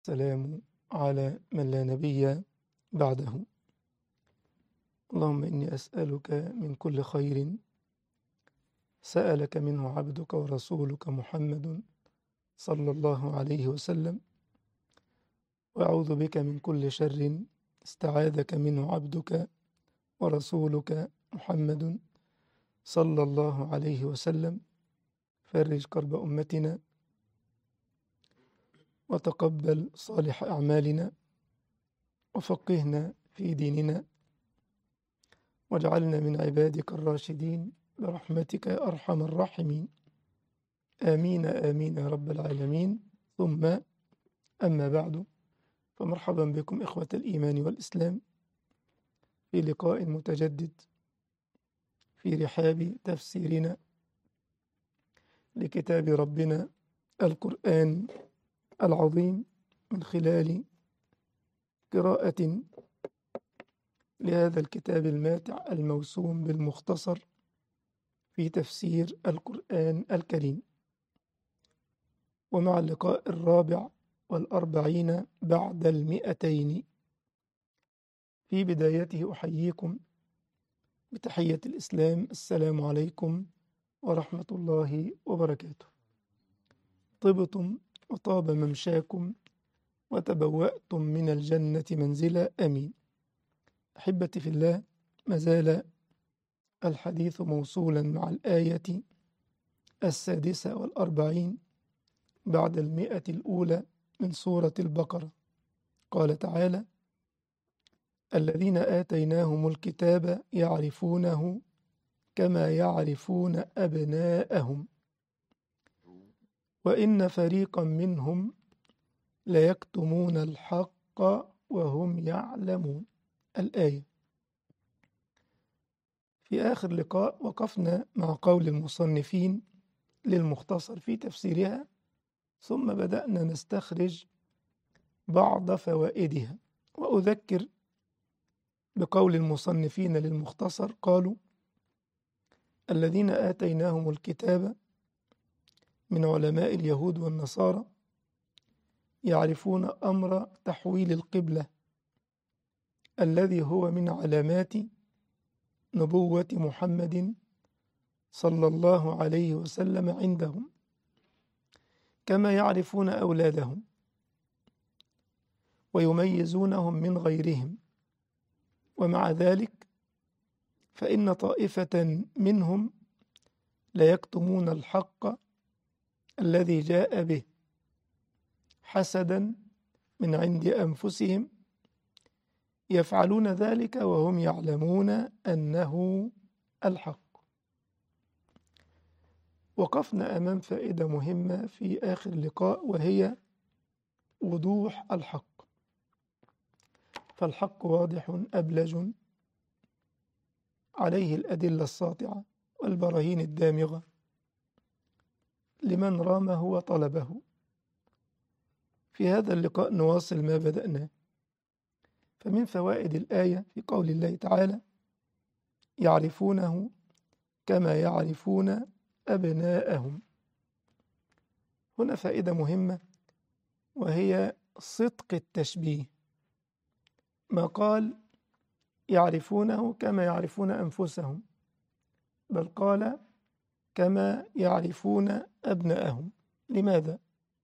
السلام على من لا نبي بعده اللهم إني أسألك من كل خير سألك منه عبدك ورسولك محمد صلى الله عليه وسلم وأعوذ بك من كل شر استعاذك منه عبدك ورسولك محمد صلى الله عليه وسلم فرج كرب أمتنا وتقبل صالح أعمالنا وفقهنا في ديننا واجعلنا من عبادك الراشدين برحمتك يا أرحم الراحمين آمين آمين يا رب العالمين ثم أما بعد فمرحبا بكم إخوة الإيمان والإسلام في لقاء متجدد في رحاب تفسيرنا لكتاب ربنا القرآن العظيم من خلال قراءة لهذا الكتاب الماتع الموسوم بالمختصر في تفسير القرآن الكريم ومع اللقاء الرابع والأربعين بعد المئتين في بدايته أحييكم بتحية الإسلام السلام عليكم ورحمة الله وبركاته طبتم وطاب ممشاكم وتبوأتم من الجنة منزلا أمين أحبتي في الله ما زال الحديث موصولا مع الآية السادسة والأربعين بعد المئة الأولى من سورة البقرة قال تعالى الذين آتيناهم الكتاب يعرفونه كما يعرفون أبناءهم وإن فريقا منهم ليكتمون الحق وهم يعلمون الآية في آخر لقاء وقفنا مع قول المصنفين للمختصر في تفسيرها ثم بدأنا نستخرج بعض فوائدها وأذكر بقول المصنفين للمختصر قالوا الذين آتيناهم الكتاب من علماء اليهود والنصارى يعرفون أمر تحويل القبلة الذي هو من علامات نبوة محمد صلى الله عليه وسلم عندهم كما يعرفون أولادهم ويميزونهم من غيرهم ومع ذلك فإن طائفة منهم ليكتمون الحق الذي جاء به حسدا من عند أنفسهم يفعلون ذلك وهم يعلمون أنه الحق وقفنا أمام فائدة مهمة في آخر لقاء وهي وضوح الحق فالحق واضح أبلج عليه الأدلة الساطعة والبراهين الدامغة لمن رامه وطلبه في هذا اللقاء نواصل ما بدأناه فمن فوائد الآية في قول الله تعالى يعرفونه كما يعرفون أبناءهم هنا فائدة مهمة وهي صدق التشبيه ما قال يعرفونه كما يعرفون أنفسهم بل قال كما يعرفون أبناءهم لماذا؟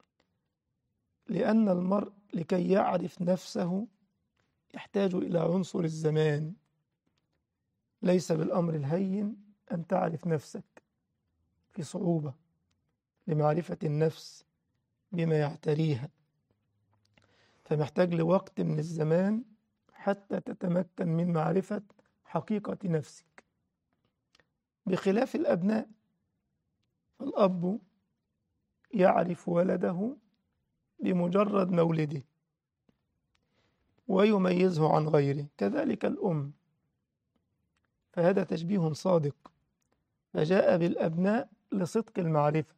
لأن المرء لكي يعرف نفسه يحتاج إلى عنصر الزمان ليس بالأمر الهين أن تعرف نفسك في صعوبة لمعرفة النفس بما يعتريها فمحتاج لوقت من الزمان حتى تتمكن من معرفة حقيقة نفسك بخلاف الأبناء فالأب يعرف ولده بمجرد مولده ويميزه عن غيره كذلك الأم فهذا تشبيه صادق فجاء بالأبناء لصدق المعرفة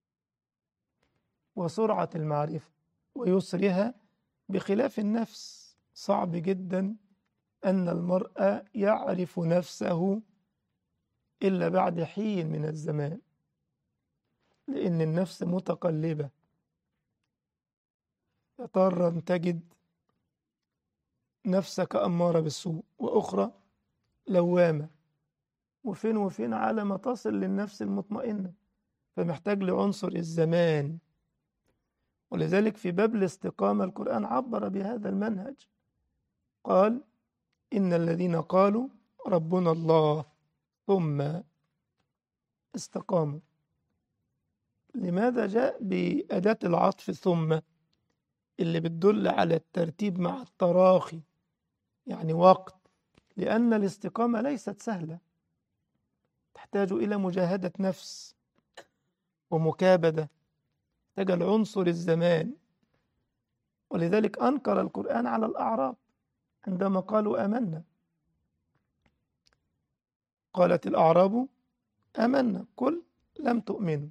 وسرعة المعرفة ويسرها بخلاف النفس صعب جدا أن المرء يعرف نفسه إلا بعد حين من الزمان لأن النفس متقلبة تارة تجد نفسك أمارة بالسوء وأخرى لوامة وفين وفين على ما تصل للنفس المطمئنة فمحتاج لعنصر الزمان ولذلك في باب الاستقامة القرآن عبر بهذا المنهج قال إن الذين قالوا ربنا الله ثم استقاموا لماذا جاء بأداة العطف ثم اللي بتدل على الترتيب مع التراخي يعني وقت لأن الاستقامة ليست سهلة تحتاج إلى مجاهدة نفس ومكابدة تحتاج العنصر الزمان ولذلك أنكر القرآن على الأعراب عندما قالوا آمنا قالت الأعراب آمنا قل لم تؤمنوا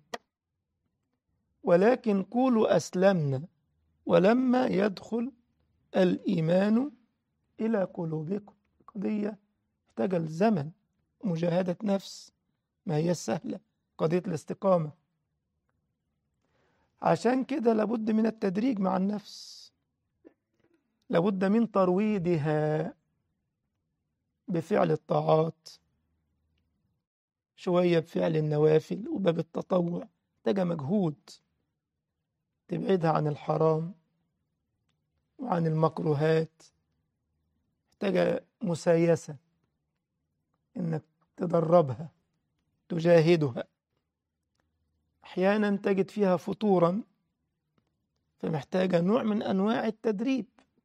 ولكن قولوا أسلمنا ولما يدخل الإيمان إلى قلوبكم قضية محتاجة الزمن مجاهدة نفس ما هي سهلة قضية الاستقامة عشان كده لابد من التدريج مع النفس لابد من ترويضها بفعل الطاعات شوية بفعل النوافل وباب التطوع محتاجة مجهود تبعدها عن الحرام وعن المكروهات محتاجة مسايسة إنك تدربها تجاهدها أحيانا تجد فيها فتورا فمحتاجة نوع من أنواع التدريب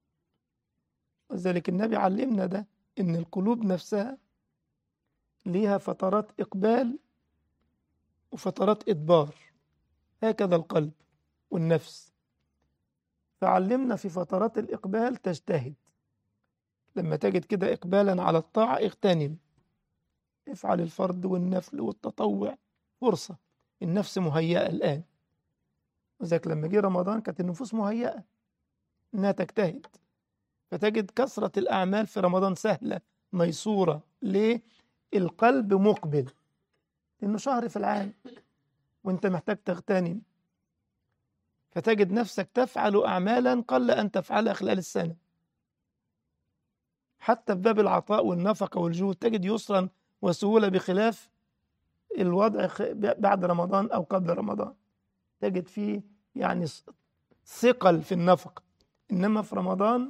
وذلك النبي علمنا ده إن القلوب نفسها ليها فترات إقبال وفترات إدبار هكذا القلب والنفس فعلمنا في فترات الإقبال تجتهد لما تجد كده إقبالا على الطاعة اغتنم افعل الفرض والنفل والتطوع فرصة النفس مهيئة الآن وذلك لما جه رمضان كانت النفوس مهيئة إنها تجتهد فتجد كثرة الأعمال في رمضان سهلة ميسورة ليه؟ القلب مقبل لأنه شهر في العام وأنت محتاج تغتنم فتجد نفسك تفعل أعمالا قل أن تفعلها خلال السنة حتى في باب العطاء والنفقة والجهود تجد يسرا وسهولة بخلاف الوضع بعد رمضان أو قبل رمضان تجد فيه يعني ثقل في النفقة إنما في رمضان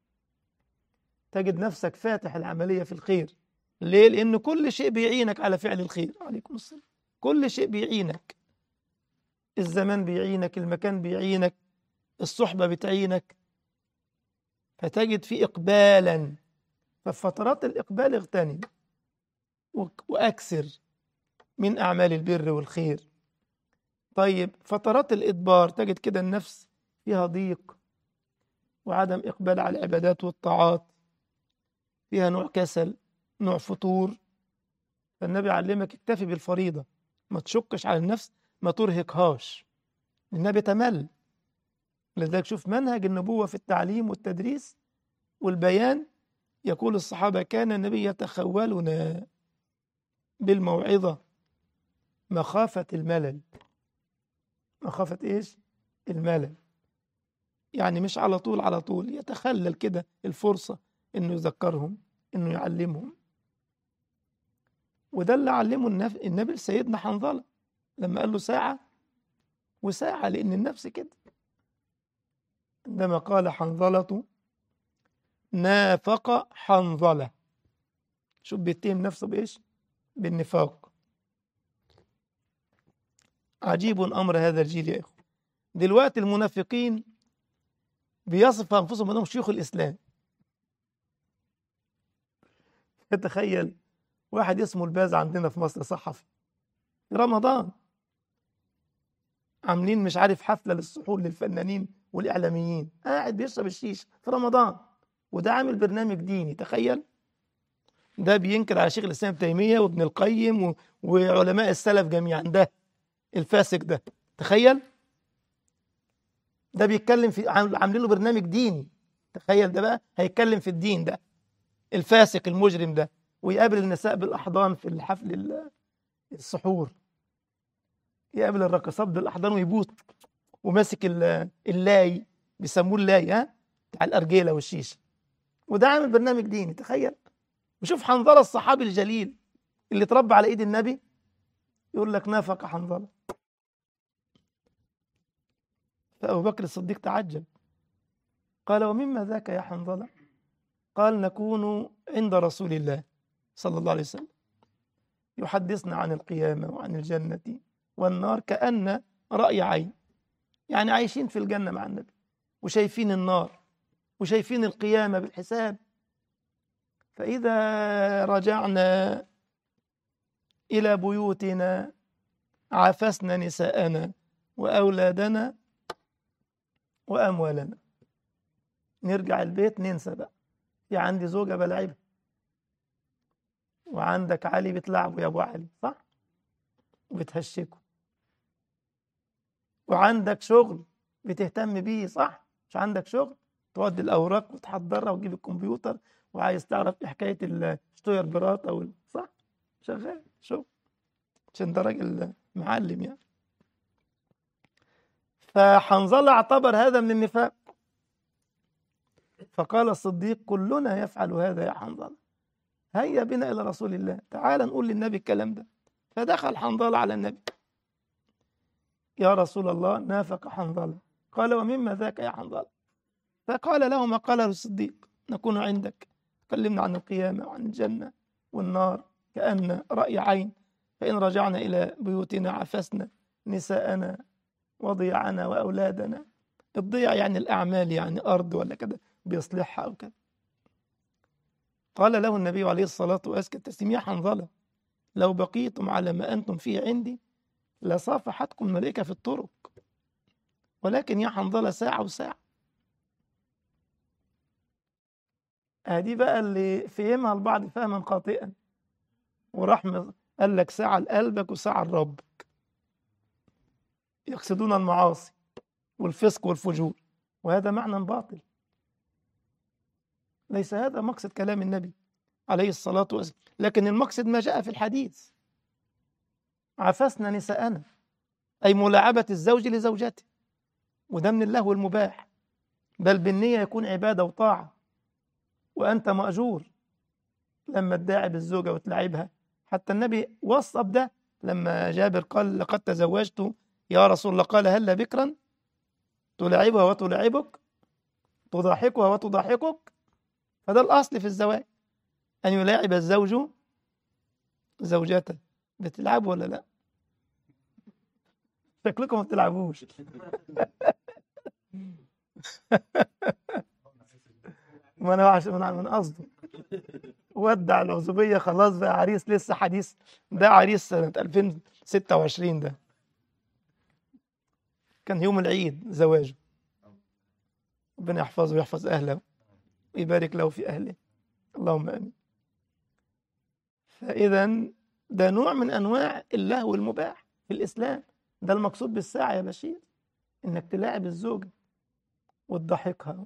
تجد نفسك فاتح العملية في الخير ليه؟ لأن كل شيء بيعينك على فعل الخير عليكم السلام كل شيء بيعينك الزمان بيعينك المكان بيعينك الصحبة بتعينك فتجد في إقبالا ففي فترات الإقبال اغتنم وأكثر من أعمال البر والخير طيب فترات الإدبار تجد كده النفس فيها ضيق وعدم إقبال على العبادات والطاعات فيها نوع كسل نوع فتور فالنبي علمك اكتفي بالفريضة ما تشكش على النفس ما ترهقهاش النبي تمل لذلك شوف منهج النبوة في التعليم والتدريس والبيان يقول الصحابة كان النبي يتخولنا بالموعظة مخافة الملل مخافة إيش؟ الملل يعني مش على طول على طول يتخلل كده الفرصة إنه يذكرهم إنه يعلمهم وده اللي علمه النبي لسيدنا حنظلة لما قال له ساعة وساعة لأن النفس كده عندما قال حنظلة نافق حنظلة شوف بيتهم نفسه بإيش بالنفاق عجيب أمر هذا الجيل يا إخوة دلوقتي المنافقين بيصف أنفسهم أنهم شيوخ الإسلام تخيل واحد اسمه الباز عندنا في مصر صحفي في رمضان عاملين مش عارف حفلة للسحور للفنانين والإعلاميين قاعد بيشرب الشيش في رمضان وده عامل برنامج ديني تخيل ده بينكر على شيخ الإسلام تيمية وابن القيم و... وعلماء السلف جميعا ده الفاسق ده تخيل ده بيتكلم في عاملين له برنامج ديني تخيل ده بقى هيتكلم في الدين ده الفاسق المجرم ده ويقابل النساء بالأحضان في الحفل السحور يقابل الرقصات بالأحضان ويبوط وماسك اللاي بيسموه اللاي ها بتاع الأرجيلة والشيشة وده عامل برنامج ديني تخيل وشوف حنظلة الصحابي الجليل اللي اتربى على ايد النبي يقول لك نافق حنظلة فأبو بكر الصديق تعجب قال ومما ذاك يا حنظلة قال نكون عند رسول الله صلى الله عليه وسلم يحدثنا عن القيامة وعن الجنة والنار كأن رأي عين يعني عايشين في الجنة مع النبي وشايفين النار وشايفين القيامة بالحساب فإذا رجعنا إلى بيوتنا عافسنا نساءنا وأولادنا وأموالنا نرجع البيت ننسى بقى في عندي زوجة بلعبها وعندك علي بتلعبه يا أبو علي صح؟ وبتهشكه وعندك شغل بتهتم بيه صح؟ مش عندك شغل؟ تودي الأوراق وتحضرها وتجيب الكمبيوتر وعايز تعرف إيه حكاية الشتوير برات أو ال- صح؟ شغال شغل عشان ده راجل معلم يعني فحنظلة اعتبر هذا من النفاق فقال الصديق كلنا يفعل هذا يا حنظلة هيا بنا إلى رسول الله تعال نقول للنبي الكلام ده فدخل حنظلة على النبي يا رسول الله نافق حنظلة قال ومما ذاك يا حنظلة فقال له ما قاله الصديق نكون عندك تكلمنا عن القيامة وعن الجنة والنار كأن رأي عين فإن رجعنا إلى بيوتنا عفسنا نساءنا وضيعنا وأولادنا الضياع يعني الأعمال يعني أرض ولا كده بيصلحها أو كده قال له النبي عليه الصلاة وأزكى التسليم يا حنظلة لو بقيتم على ما أنتم فيه عندي لصافحتكم الملائكة في الطرق ولكن يا حنظلة ساعة وساعة هذه بقى اللي فهمها البعض فهما خاطئا وراح م- قال لك ساعة لقلبك وساعة لربك يقصدون المعاصي والفسق والفجور وهذا معنى باطل ليس هذا مقصد كلام النبي عليه الصلاة والسلام لكن المقصد ما جاء في الحديث عفسنا نساءنا أي ملاعبة الزوج لزوجته وده من اللهو المباح بل بالنية يكون عبادة وطاعة وأنت مأجور لما تداعب الزوجة وتلعبها حتى النبي وصف ده لما جابر قال لقد تزوجت يا رسول الله قال هل بكرا تلاعبها وتلاعبك تضاحكها وتضاحكك فده الأصل في الزواج أن يلاعب الزوج زوجته بتلعبوا ولا لا شكلكم ما بتلعبوش ما انا عشان من من قصده ودع العزوبيه خلاص بقى عريس لسه حديث ده عريس سنه 2026 ده كان يوم العيد زواجه ربنا يحفظه ويحفظ اهله ويبارك له في اهله اللهم امين فاذا ده نوع من انواع اللهو المباح في الاسلام ده المقصود بالساعه يا بشير انك تلاعب الزوجه وتضحكها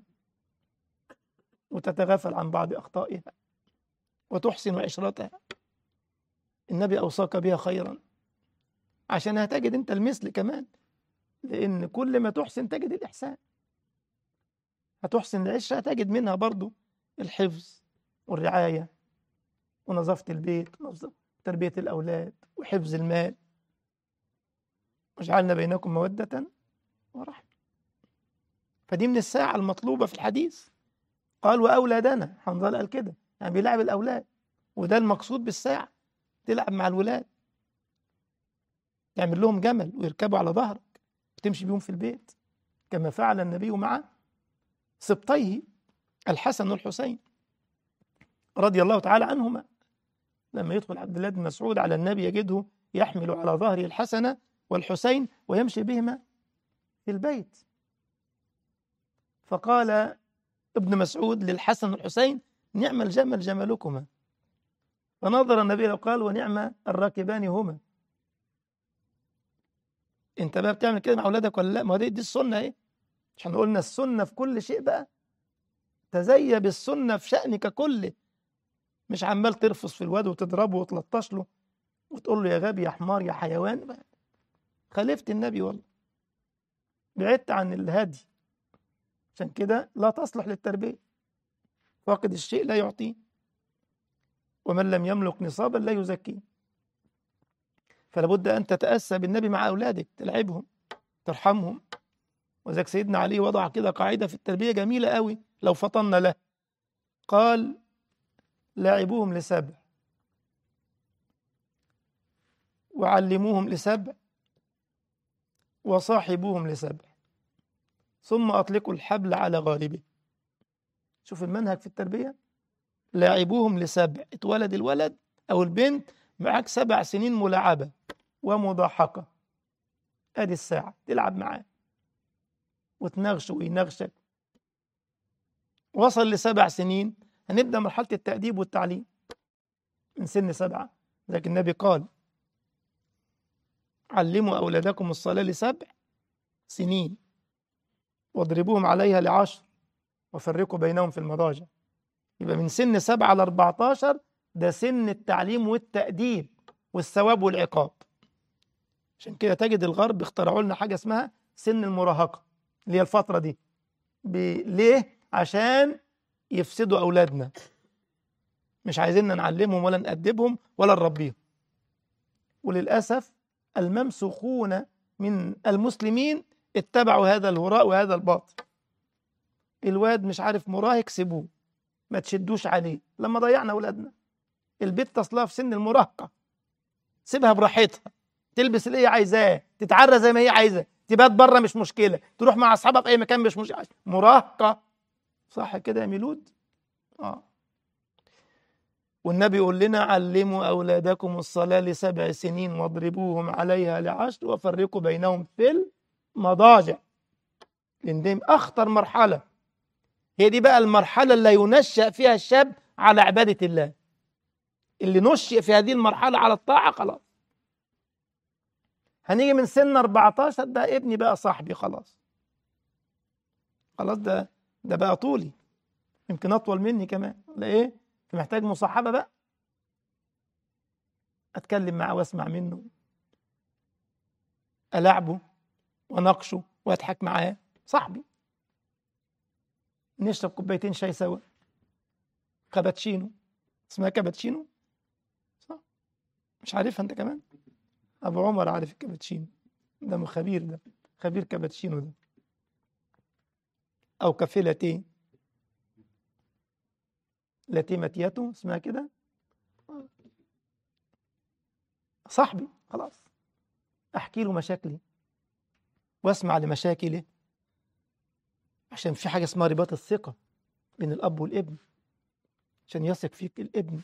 وتتغافل عن بعض اخطائها وتحسن عشرتها النبي اوصاك بها خيرا عشان هتجد انت المثل كمان لان كل ما تحسن تجد الاحسان هتحسن العشره هتجد منها برضو الحفظ والرعايه ونظافه البيت تربيه الاولاد وحفظ المال وجعلنا بينكم موده ورحمه فدي من الساعه المطلوبه في الحديث قال واولادنا حنظله قال كده يعني بيلعب الاولاد وده المقصود بالساعه تلعب مع الولاد تعمل لهم جمل ويركبوا على ظهرك وتمشي بيهم في البيت كما فعل النبي مع سبطيه الحسن والحسين رضي الله تعالى عنهما لما يدخل عبد الله بن مسعود على النبي يجده يحمل على ظهره الحسن والحسين ويمشي بهما في البيت فقال ابن مسعود للحسن والحسين نعم الجمل جملكما فنظر النبي وقال ونعم الراكبان هما انت بقى بتعمل كده مع اولادك ولا لا ما هو دي, دي السنه ايه عشان قلنا السنه في كل شيء بقى تزي بالسنه في شانك كله مش عمال ترفص في الواد وتضربه وتلطش له وتقول له يا غبي يا حمار يا حيوان بقى. خالفت النبي والله بعدت عن الهدي عشان كده لا تصلح للتربية فاقد الشيء لا يعطيه ومن لم يملك نصابا لا يزكيه فلا بد أن تتأسى بالنبي مع أولادك تلعبهم ترحمهم وذلك سيدنا علي وضع كده قاعدة في التربية جميلة قوي لو فطنا له قال لاعبوهم لسبع وعلموهم لسبع وصاحبوهم لسبع ثم أطلقوا الحبل على غالبه شوف المنهج في التربية لاعبوهم لسبع اتولد الولد أو البنت معاك سبع سنين ملاعبة ومضاحكة ادي الساعة تلعب معاه وتنغشه وينغشك وصل لسبع سنين هنبدأ مرحلة التأديب والتعليم من سن سبعة لكن النبي قال علموا أولادكم الصلاة لسبع سنين واضربوهم عليها لعشر وفرقوا بينهم في المضاجع يبقى من سن سبعة ل 14 ده سن التعليم والتأديب والثواب والعقاب عشان كده تجد الغرب اخترعوا لنا حاجة اسمها سن المراهقة اللي هي الفترة دي ب... ليه؟ عشان يفسدوا أولادنا مش عايزيننا نعلمهم ولا نأدبهم ولا نربيهم وللأسف الممسوخون من المسلمين اتبعوا هذا الهراء وهذا الباطل الواد مش عارف مراهق سيبوه ما تشدوش عليه لما ضيعنا أولادنا البيت تصلها في سن المراهقة سيبها براحتها تلبس اللي هي عايزاه تتعرى زي ما هي عايزة تبات بره مش مشكلة تروح مع أصحابها في أي مكان مش مشكلة مراهقة صح كده يا ميلود آه والنبي يقول لنا علموا أولادكم الصلاة لسبع سنين واضربوهم عليها لعشر وفرقوا بينهم في المضاجع لأن دي أخطر مرحلة هي دي بقى المرحلة اللي ينشأ فيها الشاب على عبادة الله اللي نشئ في هذه المرحلة على الطاعة خلاص هنيجي من سن 14 ده ابني بقى صاحبي خلاص خلاص ده ده بقى طولي يمكن أطول مني كمان ولا إيه؟ فمحتاج مصاحبة بقى أتكلم معاه وأسمع منه ألعبه وناقشه وأضحك معاه صاحبي نشرب كوبايتين شاي سوا كابتشينو اسمها كابتشينو صح مش عارفها انت كمان ابو عمر عارف الكابتشينو ده خبير ده خبير كابتشينو ده او كافيه لاتيه لاتيه ماتياتو اسمها كده صاحبي خلاص احكي له مشاكلي واسمع لمشاكله عشان في حاجة اسمها رباط الثقة بين الأب والابن عشان يثق فيك الابن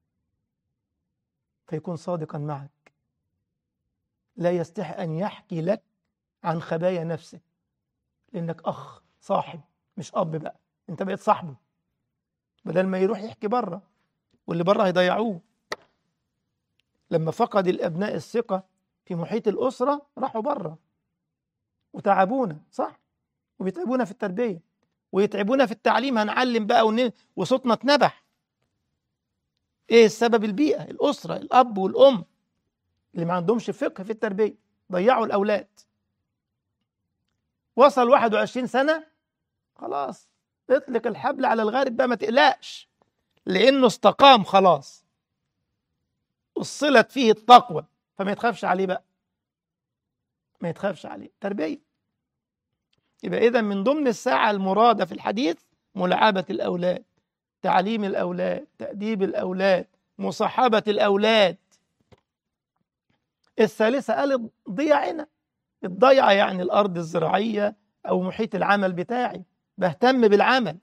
فيكون صادقا معك لا يستحي أن يحكي لك عن خبايا نفسه لأنك أخ صاحب مش أب بقى أنت بقيت صاحبه بدل ما يروح يحكي بره واللي بره هيضيعوه لما فقد الأبناء الثقة في محيط الأسرة راحوا بره وتعبونا صح وبيتعبونا في التربية ويتعبونا في التعليم هنعلم بقى ون... وصوتنا اتنبح ايه السبب البيئة الأسرة الأب والأم اللي ما عندهمش فقه في التربية ضيعوا الأولاد وصل 21 سنة خلاص اطلق الحبل على الغارب بقى ما تقلقش لأنه استقام خلاص وصلت فيه التقوى فما يتخافش عليه بقى ما يتخافش عليه تربية يبقى إذا من ضمن الساعة المرادة في الحديث ملاعبة الأولاد تعليم الأولاد تأديب الأولاد مصاحبة الأولاد الثالثة قال ضياعنا الضيعة يعني الأرض الزراعية أو محيط العمل بتاعي بهتم بالعمل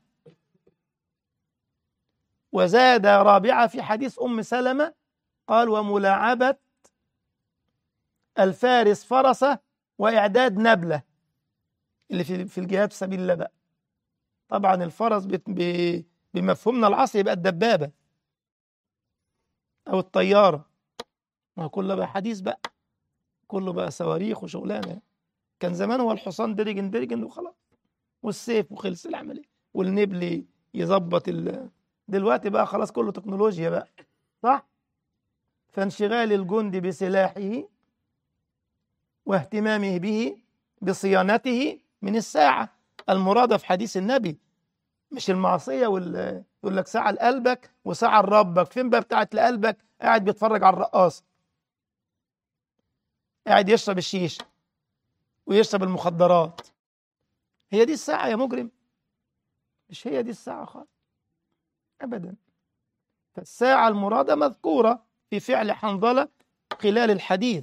وزاد رابعة في حديث أم سلمة قال وملاعبة الفارس فرسه وإعداد نبله اللي في في الجهاد في سبيل الله بقى طبعا الفرس بمفهومنا العصري يبقى الدبابه او الطياره ما كله بقى حديث بقى كله بقى صواريخ وشغلانه كان زمان هو الحصان درجن درجن وخلاص والسيف وخلص العمليه والنبل يظبط ال... دلوقتي بقى خلاص كله تكنولوجيا بقى صح فانشغال الجندي بسلاحه واهتمامه به بصيانته من الساعة المرادة في حديث النبي مش المعصية وال يقول لك ساعة لقلبك وساعة لربك فين بقى بتاعت لقلبك قاعد بيتفرج على الرقاصة قاعد يشرب الشيشة ويشرب المخدرات هي دي الساعة يا مجرم مش هي دي الساعة خالص أبدا فالساعة المرادة مذكورة في فعل حنظلة خلال الحديث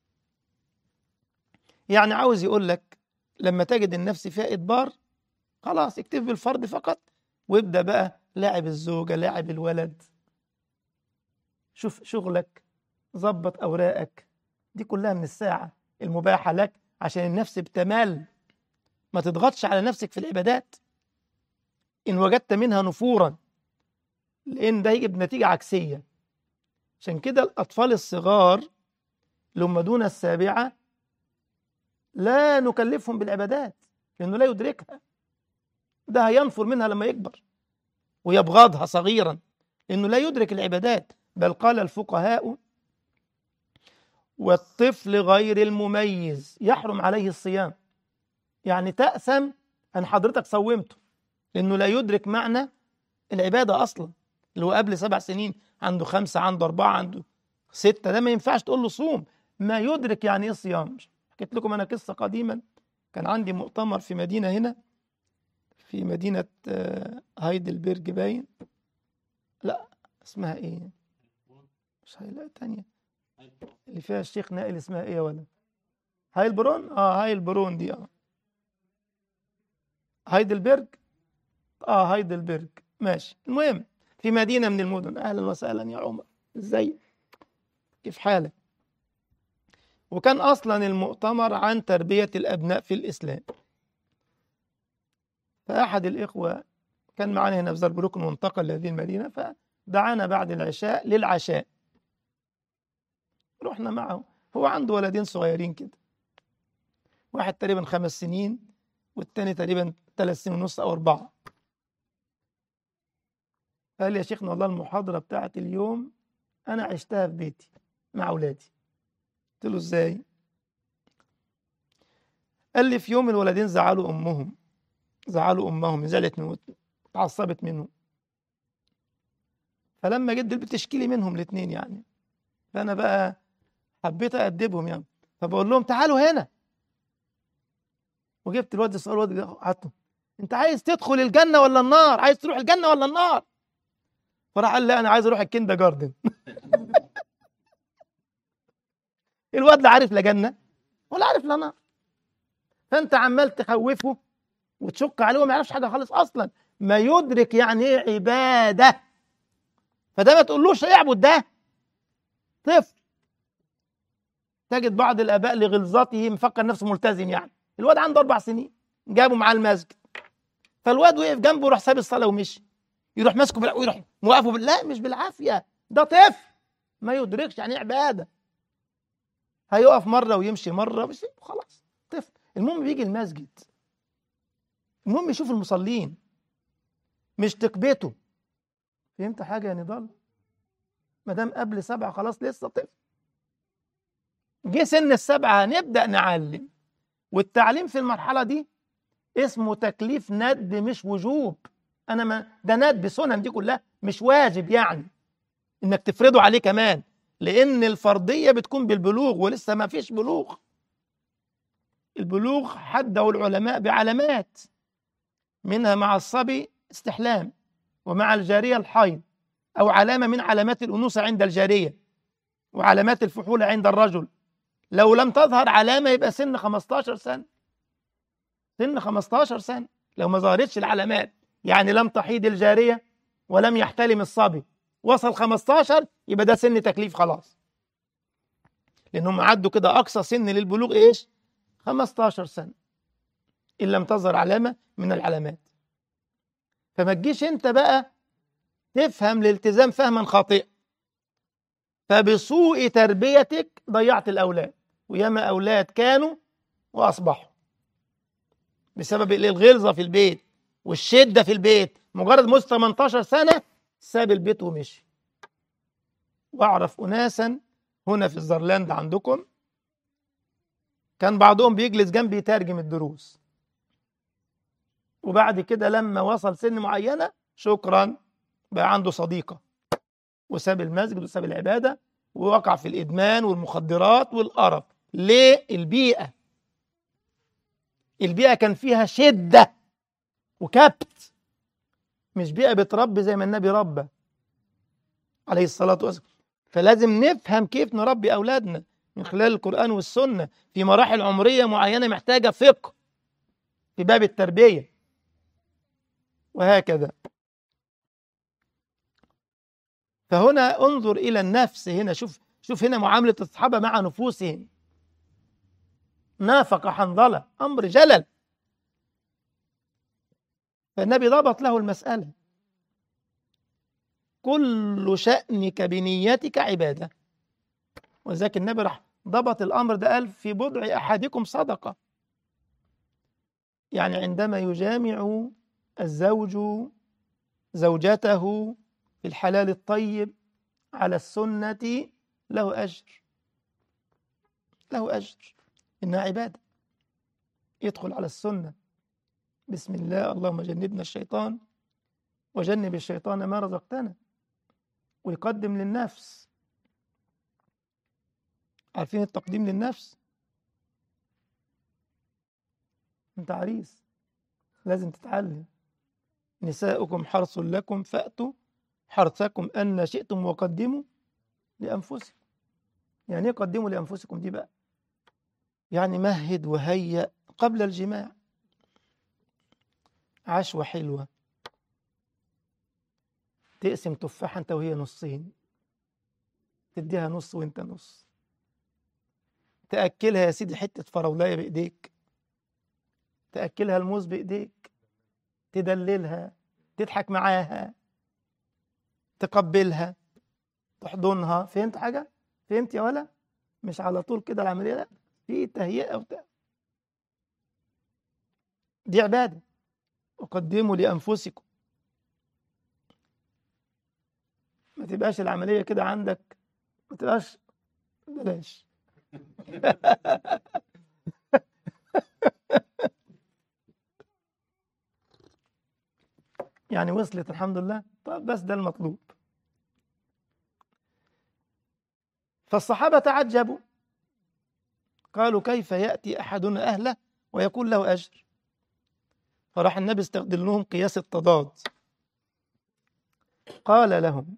يعني عاوز يقول لك لما تجد النفس فيها إدبار خلاص اكتف بالفرد فقط وابدأ بقى لاعب الزوجة لاعب الولد شوف شغلك ظبط أوراقك دي كلها من الساعة المباحة لك عشان النفس بتمل ما تضغطش على نفسك في العبادات إن وجدت منها نفورا لأن ده يجيب نتيجة عكسية عشان كده الأطفال الصغار اللي هم دون السابعة لا نكلفهم بالعبادات لأنه لا يدركها ده هينفر منها لما يكبر ويبغضها صغيرا لأنه لا يدرك العبادات بل قال الفقهاء والطفل غير المميز يحرم عليه الصيام يعني تأثم أن حضرتك صومته لأنه لا يدرك معنى العبادة أصلا اللي هو قبل سبع سنين عنده خمسة عنده أربعة عنده ستة ده ما ينفعش تقول له صوم ما يدرك يعني إيه صيام حكيت لكم أنا قصة قديما كان عندي مؤتمر في مدينة هنا في مدينة هايدلبرج باين لا اسمها ايه مش هاي لا تانية اللي فيها الشيخ نائل اسمها ايه يا ولد هاي البرون اه هاي البرون دي اه هايدلبرج اه هايدلبرج ماشي المهم في مدينة من المدن اهلا وسهلا يا عمر ازاي كيف حالك وكان اصلا المؤتمر عن تربية الابناء في الاسلام فأحد الإخوة كان معنا هنا في زربروك وانتقل لهذه المدينة فدعانا بعد العشاء للعشاء رحنا معه هو عنده ولدين صغيرين كده واحد تقريبا خمس سنين والتاني تقريبا ثلاث سنين ونص أو أربعة قال لي يا شيخنا والله المحاضرة بتاعت اليوم أنا عشتها في بيتي مع أولادي قلت له إزاي قال لي في يوم الولدين زعلوا أمهم زعلوا امهم زعلت من اتعصبت منهم فلما جد البيت تشكيلي منهم الاثنين يعني فانا بقى حبيت أدبهم يعني فبقول لهم تعالوا هنا وجبت الواد الصغير الواد قعدته انت عايز تدخل الجنه ولا النار عايز تروح الجنه ولا النار فراح قال لي انا عايز اروح الكندا جاردن الواد لا عارف لا جنه ولا عارف لا نار فانت عمال تخوفه وتشك عليه وما يعرفش حاجه خالص اصلا ما يدرك يعني ايه عباده فده ما تقولوش اعبد ده طفل تجد بعض الاباء لغلظته مفكر نفسه ملتزم يعني الواد عنده اربع سنين جابه معاه المسجد فالواد وقف جنبه وراح ساب الصلاه ومشي يروح ماسكه بالع... ويروح موقفه بال... لا مش بالعافيه ده طفل ما يدركش يعني ايه عباده هيقف مره ويمشي مره بس خلاص طفل المهم بيجي المسجد المهم يشوف المصلين مش تكبيته فهمت حاجه يا نضال ما دام قبل سبعه خلاص لسه طفل جه سن السبعه هنبدا نعلم والتعليم في المرحله دي اسمه تكليف ند مش وجوب انا ما ده ند سنن دي كلها مش واجب يعني انك تفرضه عليه كمان لان الفرضيه بتكون بالبلوغ ولسه ما فيش بلوغ البلوغ حده العلماء بعلامات منها مع الصبي استحلام ومع الجاريه الحيض او علامه من علامات الانوثه عند الجاريه وعلامات الفحول عند الرجل لو لم تظهر علامه يبقى سن 15 سنه سن 15 سنه لو ما ظهرتش العلامات يعني لم تحيض الجاريه ولم يحتلم الصبي وصل 15 يبقى ده سن تكليف خلاص لانهم عدوا كده اقصى سن للبلوغ ايش 15 سنه ان لم تظهر علامه من العلامات فما تجيش انت بقى تفهم الالتزام فهما خاطئا فبسوء تربيتك ضيعت الاولاد وياما اولاد كانوا واصبحوا بسبب الغلظه في البيت والشده في البيت مجرد موز 18 سنه ساب البيت ومشي واعرف اناسا هنا في الزرلاند عندكم كان بعضهم بيجلس جنبي يترجم الدروس وبعد كده لما وصل سن معينة شكرا بقى عنده صديقة وساب المسجد وساب العبادة ووقع في الإدمان والمخدرات والقرف ليه؟ البيئة البيئة كان فيها شدة وكبت مش بيئة بتربي زي ما النبي ربى عليه الصلاة والسلام فلازم نفهم كيف نربي أولادنا من خلال القرآن والسنة في مراحل عمرية معينة محتاجة فقه في باب التربية وهكذا فهنا انظر إلى النفس هنا شوف شوف هنا معاملة الصحابة مع نفوسهم نافق حنظلة أمر جلل فالنبي ضبط له المسألة كل شأنك بنيتك عبادة ولذلك النبي راح ضبط الأمر ده قال في بضع أحدكم صدقة يعني عندما يجامع الزوج زوجته في الحلال الطيب على السنة له أجر له أجر إنها عبادة يدخل على السنة بسم الله اللهم جنبنا الشيطان وجنب الشيطان ما رزقتنا ويقدم للنفس عارفين التقديم للنفس انت عريس لازم تتعلم نساؤكم حرث لكم فأتوا حرثكم أن شئتم وقدموا لأنفسكم يعني ايه قدموا لأنفسكم دي بقى يعني مهد وهيأ قبل الجماع عشوة حلوة تقسم تفاحة انت وهي نصين تديها نص وانت نص تأكلها يا سيدي حتة فراولاية بإيديك تأكلها الموز بإيديك تدللها تضحك معاها تقبلها تحضنها فهمت حاجة؟ فهمت يا ولا؟ مش على طول كده العملية لا في تهيئة وبتاع دي عبادة وقدموا لأنفسكم ما تبقاش العملية كده عندك ما تبقاش بلاش يعني وصلت الحمد لله طب بس ده المطلوب فالصحابة تعجبوا قالوا كيف يأتي أحدنا أهله ويكون له أجر فراح النبي استخدم لهم قياس التضاد قال لهم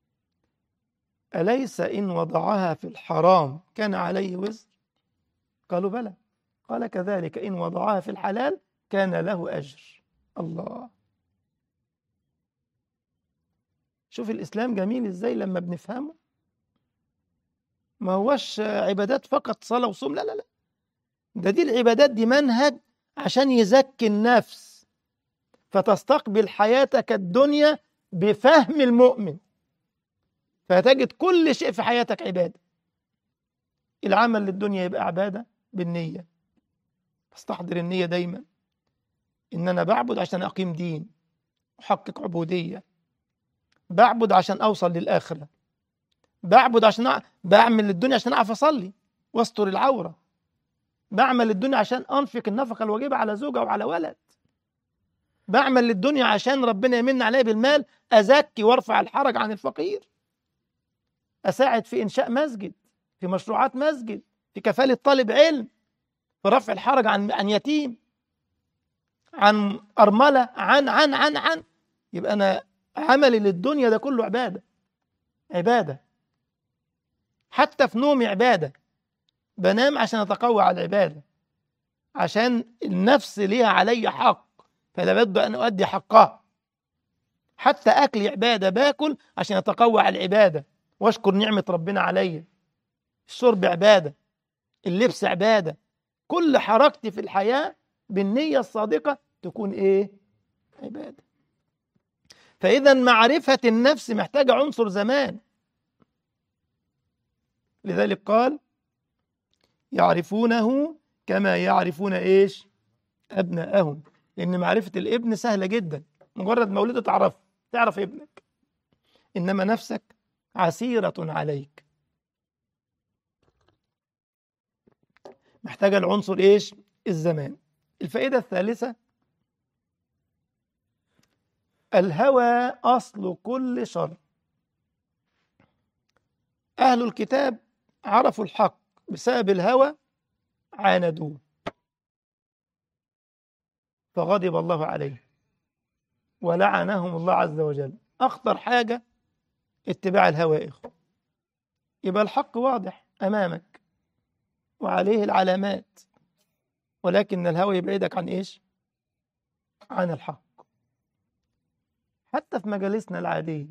أليس إن وضعها في الحرام كان عليه وزر قالوا بلى قال كذلك إن وضعها في الحلال كان له أجر الله شوف الإسلام جميل إزاي لما بنفهمه ما هوش عبادات فقط صلاة وصوم لا لا لا ده دي العبادات دي منهج عشان يزكي النفس فتستقبل حياتك الدنيا بفهم المؤمن فتجد كل شيء في حياتك عبادة العمل للدنيا يبقى عبادة بالنية استحضر النية دايما إن أنا بعبد عشان أقيم دين أحقق عبودية بعبد عشان أوصل للآخرة بعبد عشان أع... بعمل للدنيا عشان أعرف أصلي واستر العورة بعمل للدنيا عشان أنفق النفقة الواجبة على زوجة وعلى ولد بعمل للدنيا عشان ربنا يمن عليا بالمال أزكي وارفع الحرج عن الفقير أساعد في إنشاء مسجد في مشروعات مسجد في كفالة طالب علم في رفع الحرج عن عن يتيم عن أرملة عن عن عن عن يبقى أنا عملي للدنيا ده كله عبادة عبادة حتى في نومي عبادة بنام عشان أتقوى على العبادة عشان النفس ليها علي حق فلا بد أن أؤدي حقها حتى أكلي عبادة باكل عشان أتقوى على العبادة واشكر نعمة ربنا عليا الشرب عبادة اللبس عبادة كل حركتي في الحياة بالنية الصادقة تكون إيه؟ عبادة فإذا معرفة النفس محتاجة عنصر زمان لذلك قال يعرفونه كما يعرفون إيش؟ أبناءهم لأن معرفة الابن سهلة جدا مجرد ما ولده تعرفه تعرف ابنك إنما نفسك عسيرة عليك محتاجة العنصر إيش؟ الزمان الفائدة الثالثة الهوى أصل كل شر أهل الكتاب عرفوا الحق بسبب الهوى عاندوه فغضب الله عليه ولعنهم الله عز وجل أخطر حاجة اتباع الهوى يا إخوة يبقى الحق واضح أمامك وعليه العلامات ولكن الهوى يبعدك عن إيش؟ عن الحق حتى في مجالسنا العادية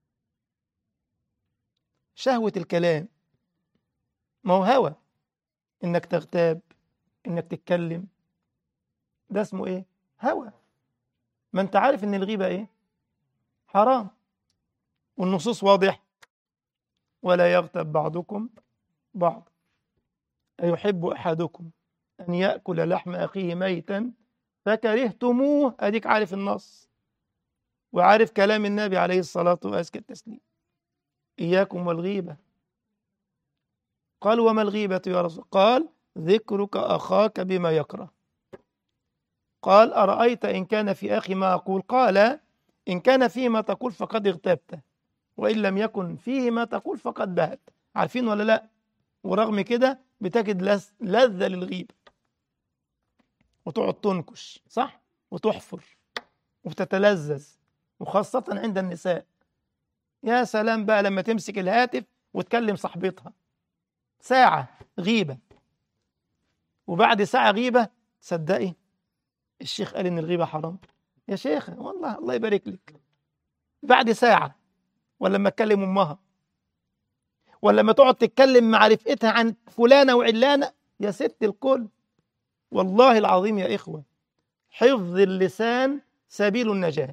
شهوة الكلام ما هو هوى إنك تغتاب إنك تتكلم ده اسمه إيه؟ هوى ما أنت عارف إن الغيبة إيه؟ حرام والنصوص واضح ولا يغتب بعضكم بعض أيحب أحدكم أن يأكل لحم أخيه ميتا فكرهتموه أديك عارف النص وعارف كلام النبي عليه الصلاة وأزكى التسليم إياكم والغيبة قال وما الغيبة يا رسول قال ذكرك أخاك بما يكره قال أرأيت إن كان في أخي ما أقول قال إن كان فيه ما تقول فقد اغتبته وإن لم يكن فيه ما تقول فقد بهت عارفين ولا لا ورغم كده بتجد لذ- لذة للغيبة وتقعد تنكش صح وتحفر وتتلذذ وخاصة عند النساء يا سلام بقى لما تمسك الهاتف وتكلم صاحبتها ساعة غيبة وبعد ساعة غيبة تصدقي الشيخ قال إن الغيبة حرام يا شيخ والله الله يبارك لك بعد ساعة ولا لما تكلم أمها ولا لما تقعد تتكلم مع رفقتها عن فلانة وعلانة يا ست الكل والله العظيم يا إخوة حفظ اللسان سبيل النجاة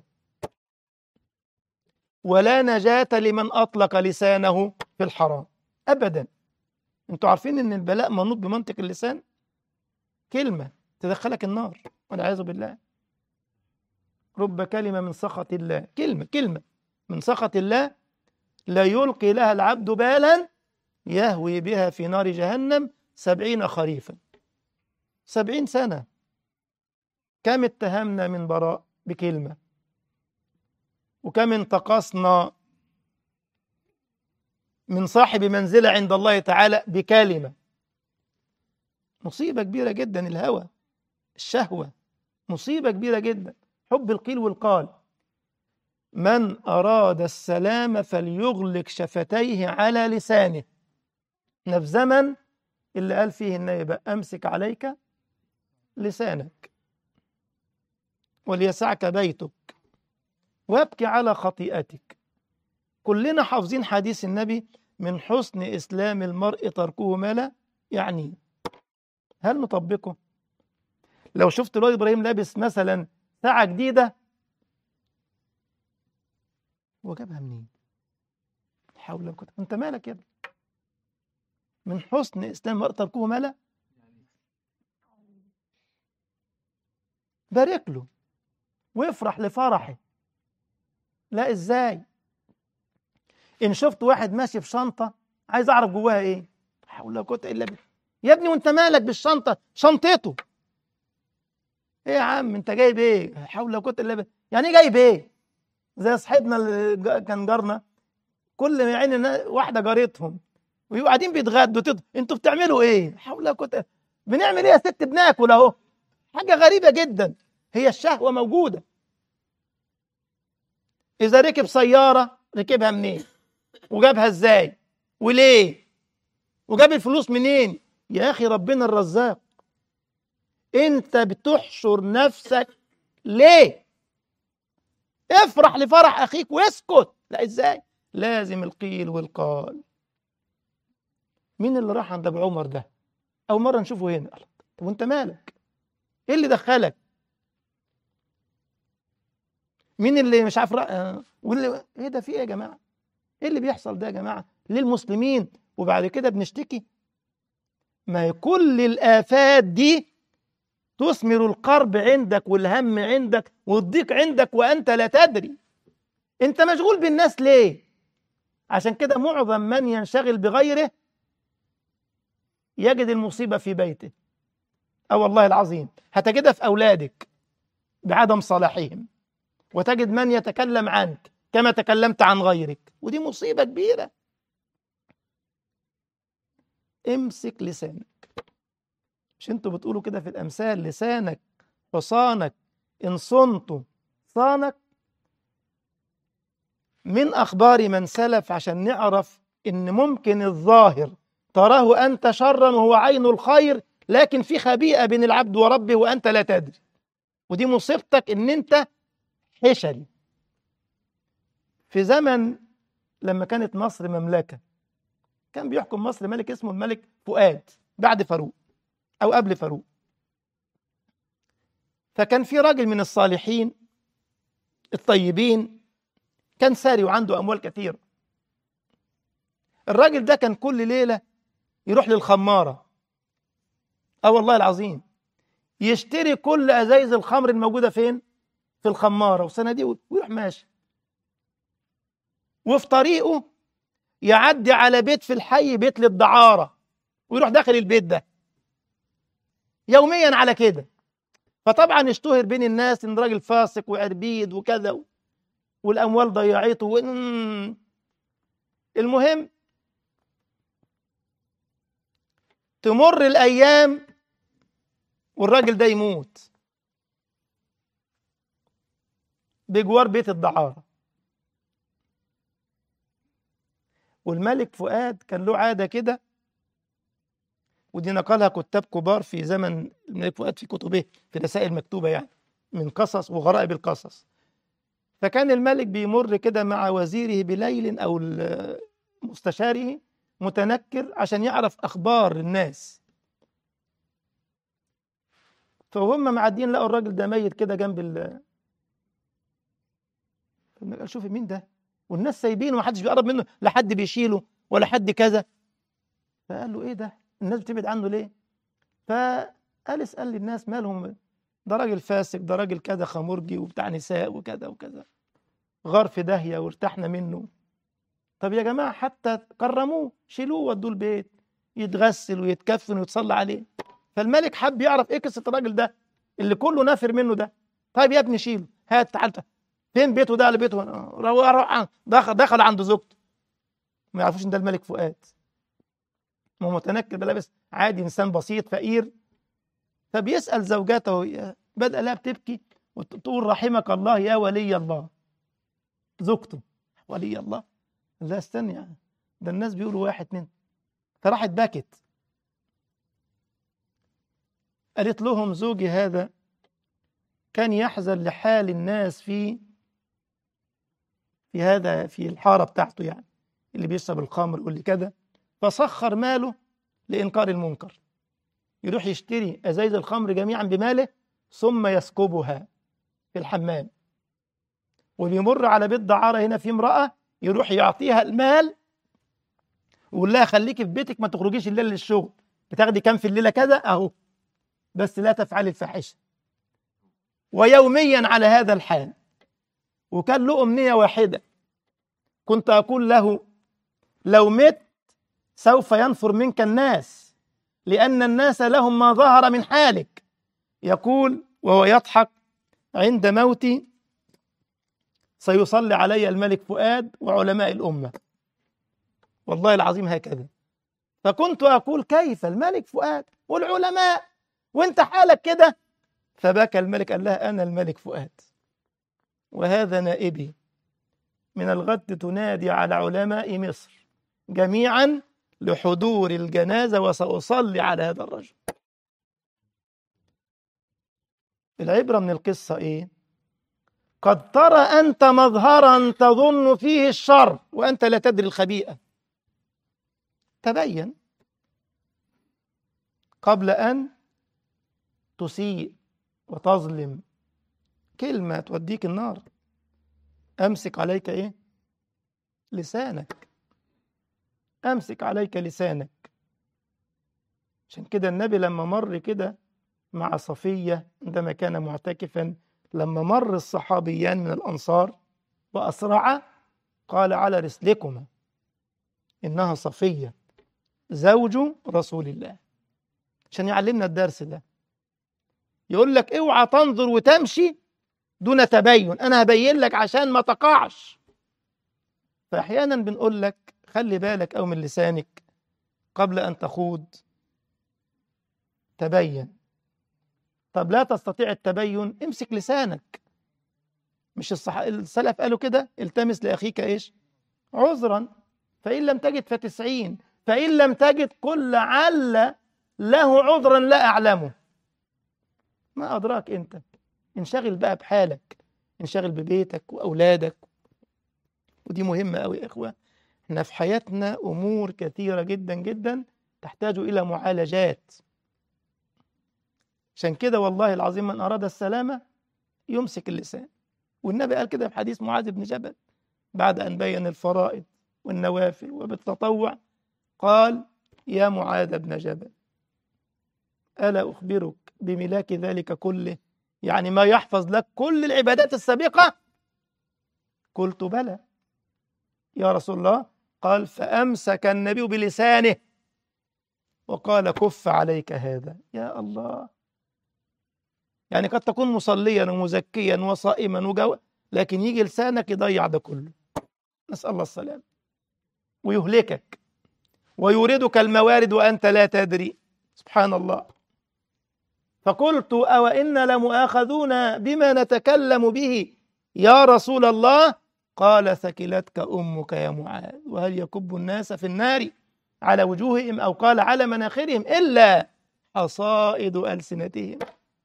ولا نجاة لمن أطلق لسانه في الحرام أبدا أنتوا عارفين أن البلاء منوط بمنطق اللسان كلمة تدخلك النار والعياذ بالله رب كلمة من سخط الله كلمة كلمة من سخط الله لا يلقي لها العبد بالا يهوي بها في نار جهنم سبعين خريفا سبعين سنة كم اتهمنا من براء بكلمة وكم انتقصنا من صاحب منزلة عند الله تعالى بكلمة مصيبة كبيرة جدا الهوى الشهوة مصيبة كبيرة جدا حب القيل والقال من أراد السلام فليغلق شفتيه على لسانه احنا في زمن اللي قال فيه النبي بقى أمسك عليك لسانك وليسعك بيتك وابكي على خطيئتك كلنا حافظين حديث النبي من حسن إسلام المرء تركه ما لا يعني هل نطبقه لو شفت الواد إبراهيم لابس مثلا ساعة جديدة هو جابها منين حول ولا قوة انت مالك يا ابني من حسن اسلام المرء تركه ما لا بارك له وافرح لفرحه لا ازاي ان شفت واحد ماشي في شنطه عايز اعرف جواها ايه حول ولا قوه الا بالله يا ابني وانت مالك بالشنطه شنطته ايه يا عم انت جايب ايه حول ولا قوه الا بالله يعني ايه جايب ايه زي صاحبنا اللي جا- كان جارنا كل ما يعني نا- واحده جارتهم ويبقوا قاعدين بيتغدوا تد... انتوا بتعملوا ايه حول ولا قوه بنعمل ايه يا ست بناكل اهو حاجه غريبه جدا هي الشهوه موجوده اذا ركب سياره ركبها منين وجابها ازاي وليه وجاب الفلوس منين يا اخي ربنا الرزاق انت بتحشر نفسك ليه افرح لفرح اخيك واسكت لا ازاي لازم القيل والقال مين اللي راح عند ابو عمر ده اول مره نشوفه هنا قال طب وانت مالك ايه اللي دخلك مين اللي مش عارف رأ... آه، واللي ايه ده في ايه يا جماعه ايه اللي بيحصل ده يا جماعه ليه المسلمين وبعد كده بنشتكي ما هي كل الافات دي تثمر القرب عندك والهم عندك والضيق عندك وانت لا تدري انت مشغول بالناس ليه عشان كده معظم من ينشغل بغيره يجد المصيبه في بيته اه والله العظيم هتجدها في اولادك بعدم صلاحهم وتجد من يتكلم عنك كما تكلمت عن غيرك ودي مصيبة كبيرة امسك لسانك مش انتوا بتقولوا كده في الأمثال لسانك حصانك إن صنته صانك من أخبار من سلف عشان نعرف إن ممكن الظاهر تراه أنت شرا وهو عين الخير لكن في خبيئة بين العبد وربه وأنت لا تدري ودي مصيبتك إن أنت حشري في زمن لما كانت مصر مملكة كان بيحكم مصر ملك اسمه الملك فؤاد بعد فاروق أو قبل فاروق فكان في راجل من الصالحين الطيبين كان ساري وعنده أموال كثيرة الراجل ده كان كل ليلة يروح للخمارة اه والله العظيم يشتري كل ازايز الخمر الموجوده فين في الخماره وصناديق ويروح ماشي وفي طريقه يعدي على بيت في الحي بيت للدعاره ويروح داخل البيت ده يوميا على كده فطبعا اشتهر بين الناس ان راجل فاسق وعربيد وكذا والاموال ضيعته و... المهم تمر الايام والراجل ده يموت بجوار بيت الدعارة والملك فؤاد كان له عادة كده ودي نقلها كتاب كبار في زمن الملك فؤاد في كتبه في رسائل مكتوبة يعني من قصص وغرائب القصص فكان الملك بيمر كده مع وزيره بليل أو مستشاره متنكر عشان يعرف أخبار الناس فهم معديين لقوا الراجل ده ميت كده جنب ال قال شوفي مين ده والناس سايبينه ومحدش بيقرب منه لا حد بيشيله ولا حد كذا فقال له ايه ده الناس بتبعد عنه ليه فقال اسال للناس مالهم ده راجل فاسق ده راجل كذا خمرجي وبتاع نساء وكذا وكذا غار في داهيه وارتحنا منه طب يا جماعه حتى كرموه شيلوه ودوه البيت يتغسل ويتكفن ويتصلى عليه فالملك حب يعرف ايه قصه الراجل ده اللي كله نافر منه ده طيب يا ابني شيله هات تعال فين بيته ده على بيته دخل دخل عند زوجته ما يعرفوش ان ده الملك فؤاد ما هو متنكر ده لابس عادي انسان بسيط فقير فبيسال زوجته بدأ لها بتبكي وتقول رحمك الله يا ولي الله زوجته ولي الله لا استني يعني ده الناس بيقولوا واحد اتنين فراحت بكت قالت لهم زوجي هذا كان يحزن لحال الناس في في هذا في الحارة بتاعته يعني اللي بيشرب الخمر واللي كده فسخر ماله لإنكار المنكر يروح يشتري أزايز الخمر جميعا بماله ثم يسكبها في الحمام وبيمر على بيت دعارة هنا في امرأة يروح يعطيها المال ويقول لها خليكي في بيتك ما تخرجيش الليل للشغل بتاخدي كام في الليلة كذا أهو بس لا تفعلي الفاحشة ويوميا على هذا الحال وكان له أمنية واحدة كنت أقول له لو مت سوف ينفر منك الناس لأن الناس لهم ما ظهر من حالك يقول وهو يضحك عند موتي سيصلي علي الملك فؤاد وعلماء الأمة والله العظيم هكذا فكنت أقول كيف الملك فؤاد والعلماء وانت حالك كده فبكى الملك قال لها أنا الملك فؤاد وهذا نائبي من الغد تنادي على علماء مصر جميعا لحضور الجنازة وسأصلي على هذا الرجل العبرة من القصة إيه؟ قد ترى أنت مظهرا تظن فيه الشر وأنت لا تدري الخبيئة تبين قبل أن تسيء وتظلم كلمة توديك النار أمسك عليك إيه؟ لسانك أمسك عليك لسانك عشان كده النبي لما مر كده مع صفية عندما كان معتكفا لما مر الصحابيان من الأنصار وأسرع قال على رسلكما إنها صفية زوج رسول الله عشان يعلمنا الدرس ده يقول لك اوعى تنظر وتمشي دون تبين أنا هبين لك عشان ما تقعش فأحيانا بنقول لك خلي بالك أو من لسانك قبل أن تخوض تبين طب لا تستطيع التبين امسك لسانك مش الصح... السلف قالوا كده التمس لأخيك إيش عذرا فإن لم تجد فتسعين فإن لم تجد قل لعل له عذرا لا أعلمه ما أدراك أنت انشغل بقى بحالك انشغل ببيتك وأولادك ودي مهمة أوي يا إخوة احنا في حياتنا أمور كثيرة جدا جدا تحتاج إلى معالجات عشان كده والله العظيم من أراد السلامة يمسك اللسان والنبي قال كده في حديث معاذ بن جبل بعد أن بين الفرائض والنوافل وبالتطوع قال يا معاذ بن جبل ألا أخبرك بملاك ذلك كله يعني ما يحفظ لك كل العبادات السابقة قلت بلى يا رسول الله قال فأمسك النبي بلسانه وقال كف عليك هذا يا الله يعني قد تكون مصليا ومزكيا وصائما وجو لكن يجي لسانك يضيع ده كله نسأل الله السلام ويهلكك ويوردك الموارد وأنت لا تدري سبحان الله فقلت أو إن لمؤاخذون بما نتكلم به يا رسول الله قال ثكلتك أمك يا معاذ وهل يكب الناس في النار على وجوههم أو قال على مناخرهم إلا حصائد ألسنتهم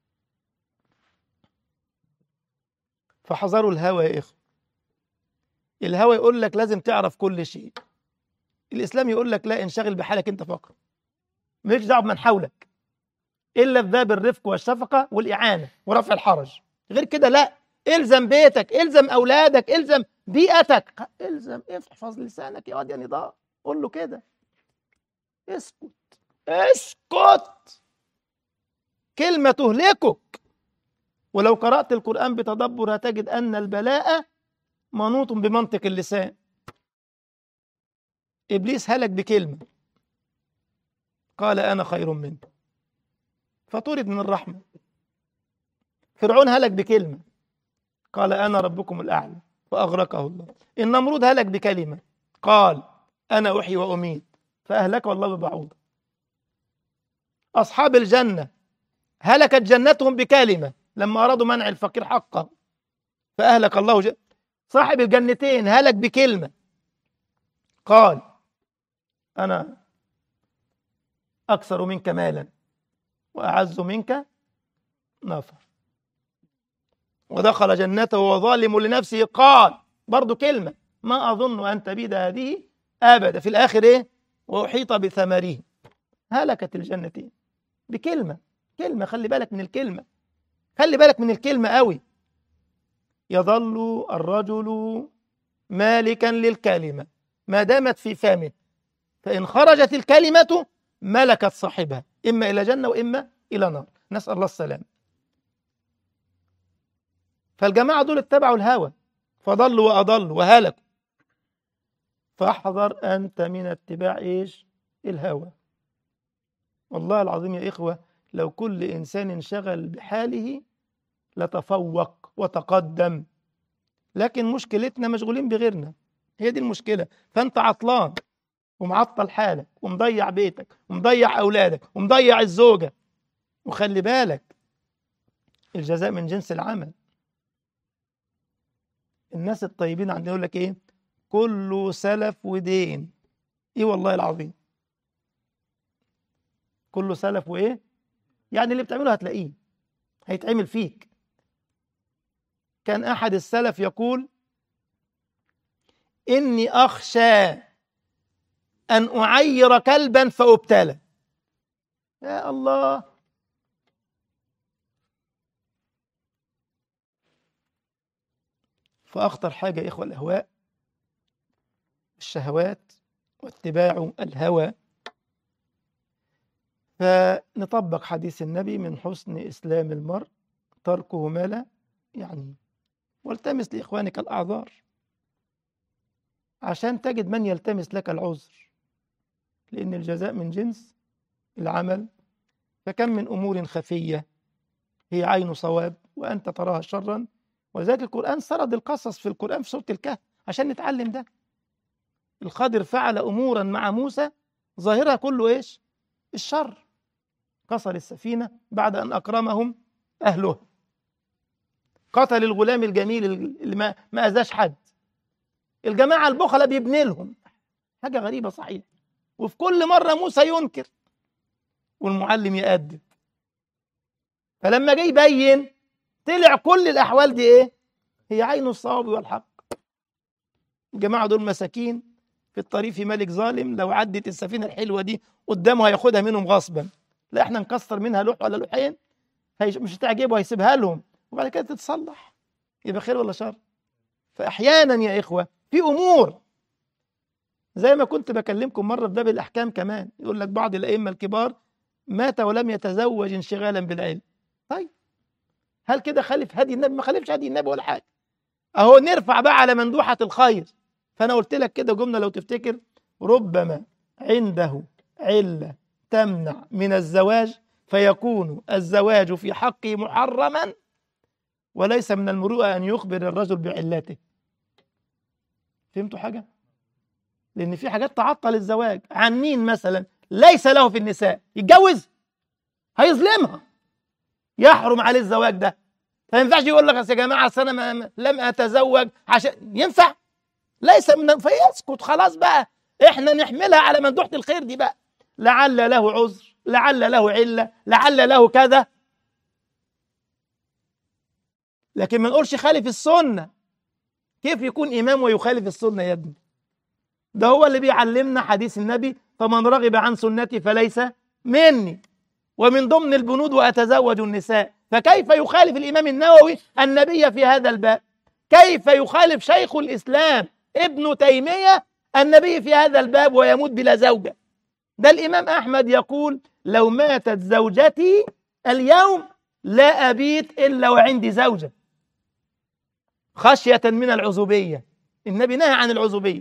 فحذروا الهوى يا إخوة الهوى يقول لك لازم تعرف كل شيء الإسلام يقول لك لا انشغل بحالك أنت فقط مالكش دعوة بمن حولك إلا في باب الرفق والشفقة والإعانة ورفع الحرج غير كده لا الزم بيتك الزم أولادك الزم بيئتك الزم احفظ لسانك يا واد يا نضال قول له كده اسكت اسكت كلمة تهلكك ولو قرأت القرآن بتدبر هتجد أن البلاء منوط بمنطق اللسان إبليس هلك بكلمة قال أنا خير منه فطرد من الرحمة فرعون هلك بكلمة قال أنا ربكم الأعلى فأغرقه الله النمرود هلك بكلمة قال أنا أحيي وأميت فأهلكه الله ببعوضة أصحاب الجنة هلكت جنتهم بكلمة لما أرادوا منع الفقير حقه فأهلك الله ج... صاحب الجنتين هلك بكلمة قال أنا أكثر منك مالا وأعز منك نفر ودخل جنته وهو ظالم لنفسه قال برضو كلمة ما أظن أن تبيد هذه أبدا في الآخر إيه وأحيط بثمره هلكت الجنتين بكلمة كلمة خلي بالك من الكلمة خلي بالك من الكلمة قوي يظل الرجل مالكا للكلمة ما دامت في فمه فإن خرجت الكلمة ملكت صاحبها إما إلى جنة وإما إلى نار نسأل الله السلام فالجماعة دول اتبعوا الهوى فضلوا وأضلوا وهلكوا فاحذر أنت من اتباع إيش الهوى والله العظيم يا إخوة لو كل إنسان انشغل بحاله لتفوق وتقدم لكن مشكلتنا مشغولين بغيرنا هي دي المشكلة فأنت عطلان ومعطل حالك ومضيع بيتك ومضيع أولادك ومضيع الزوجة وخلي بالك الجزاء من جنس العمل الناس الطيبين عندنا يقول لك ايه كله سلف ودين ايه والله العظيم كله سلف وايه يعني اللي بتعمله هتلاقيه هيتعمل فيك كان احد السلف يقول اني اخشى ان اعير كلبا فابتلى يا الله فأخطر حاجة يا إخوة الأهواء الشهوات واتباع الهوى فنطبق حديث النبي من حسن إسلام المرء تركه ما لا يعني والتمس لإخوانك الأعذار عشان تجد من يلتمس لك العذر لأن الجزاء من جنس العمل فكم من أمور خفية هي عين صواب وأنت تراها شرا ولذلك القرآن سرد القصص في القرآن في سورة الكهف عشان نتعلم ده الخضر فعل أمورا مع موسى ظاهرها كله إيش الشر كسر السفينة بعد أن أكرمهم أهلها قتل الغلام الجميل اللي ما, ما أذاش حد الجماعة البخلة بيبني لهم حاجة غريبة صحيح وفي كل مرة موسى ينكر والمعلم يأدب فلما جه يبين طلع كل الأحوال دي إيه؟ هي عين الصواب والحق الجماعة دول مساكين في الطريق في ملك ظالم لو عدت السفينة الحلوة دي قدامه هياخدها منهم غصبا لا احنا نكسر منها لوح ولا لوحين مش هتعجبه هيسيبها لهم وبعد كده تتصلح يبقى خير ولا شر فأحيانا يا إخوة في أمور زي ما كنت بكلمكم مرة في باب الأحكام كمان يقول لك بعض الأئمة الكبار مات ولم يتزوج انشغالا بالعلم طيب هل كده خالف هدي النبي ما خالفش هدي النبي ولا حاجة أهو نرفع بقى على مندوحة الخير فأنا قلت لك كده جملة لو تفتكر ربما عنده علة تمنع من الزواج فيكون الزواج في حقه محرما وليس من المروءة أن يخبر الرجل بعلته فهمتوا حاجة؟ لأن في حاجات تعطل الزواج عن مين مثلا ليس له في النساء يتجوز هيظلمها يحرم عليه الزواج ده فما ينفعش يقول لك يا جماعة أصل أنا ما لم أتزوج عشان ينفع ليس من فيسكت خلاص بقى احنا نحملها على مندوحة الخير دي بقى لعل له عذر لعل له علة لعل له كذا لكن ما نقولش خالف السنة كيف يكون إمام ويخالف السنة يا ابني ده هو اللي بيعلمنا حديث النبي فمن رغب عن سنتي فليس مني ومن ضمن البنود وأتزوج النساء فكيف يخالف الإمام النووي النبي في هذا الباب كيف يخالف شيخ الإسلام ابن تيمية النبي في هذا الباب ويموت بلا زوجة ده الإمام أحمد يقول لو ماتت زوجتي اليوم لا أبيت إلا وعندي زوجة خشية من العزوبية النبي نهى عن العزوبية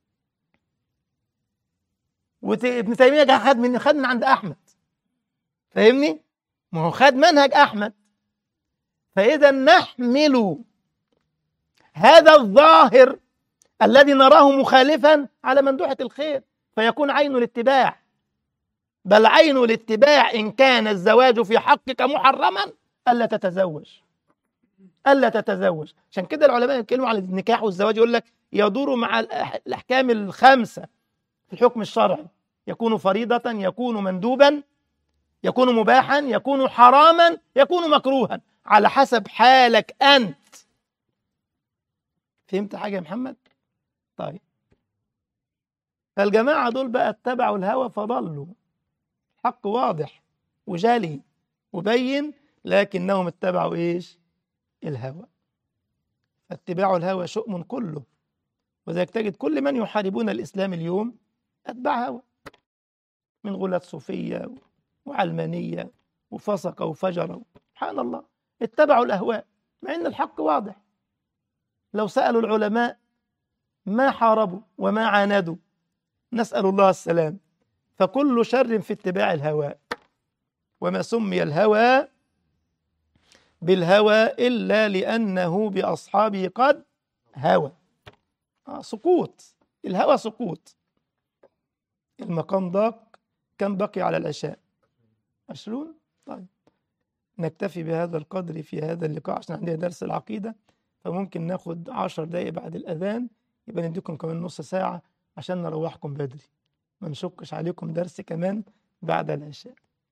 وابن تيمية خد من خد من عند أحمد فاهمني؟ ما هو خد منهج أحمد فإذا نحمل هذا الظاهر الذي نراه مخالفا على مندوحة الخير فيكون عين الاتباع بل عين الاتباع إن كان الزواج في حقك محرما ألا تتزوج ألا تتزوج عشان كده العلماء يتكلموا عن النكاح والزواج يقول لك يدور مع الأحكام الخمسة في الحكم الشرعي يكون فريضة يكون مندوبا يكون مباحا يكون حراما يكون مكروها على حسب حالك أنت فهمت حاجة يا محمد؟ طيب فالجماعة دول بقى اتبعوا الهوى فضلوا حق واضح وجلي وبين لكنهم اتبعوا ايش الهوى اتباع الهوى شؤم كله وذلك تجد كل من يحاربون الإسلام اليوم أتباع هوى من غلاة صوفية وعلمانية وفسقة وفجرة سبحان الله اتبعوا الأهواء مع أن الحق واضح لو سألوا العلماء ما حاربوا وما عاندوا نسأل الله السلام فكل شر في اتباع الهوى وما سمي الهوى بالهوى إلا لأنه بأصحابه قد هوى آه سقوط الهوى سقوط المقام ضاق كم بقي على العشاء عشرون طيب نكتفي بهذا القدر في هذا اللقاء عشان عندنا درس العقيدة فممكن ناخد عشر دقايق بعد الأذان يبقى نديكم كمان نص ساعة عشان نروحكم بدري ما نشكش عليكم درس كمان بعد العشاء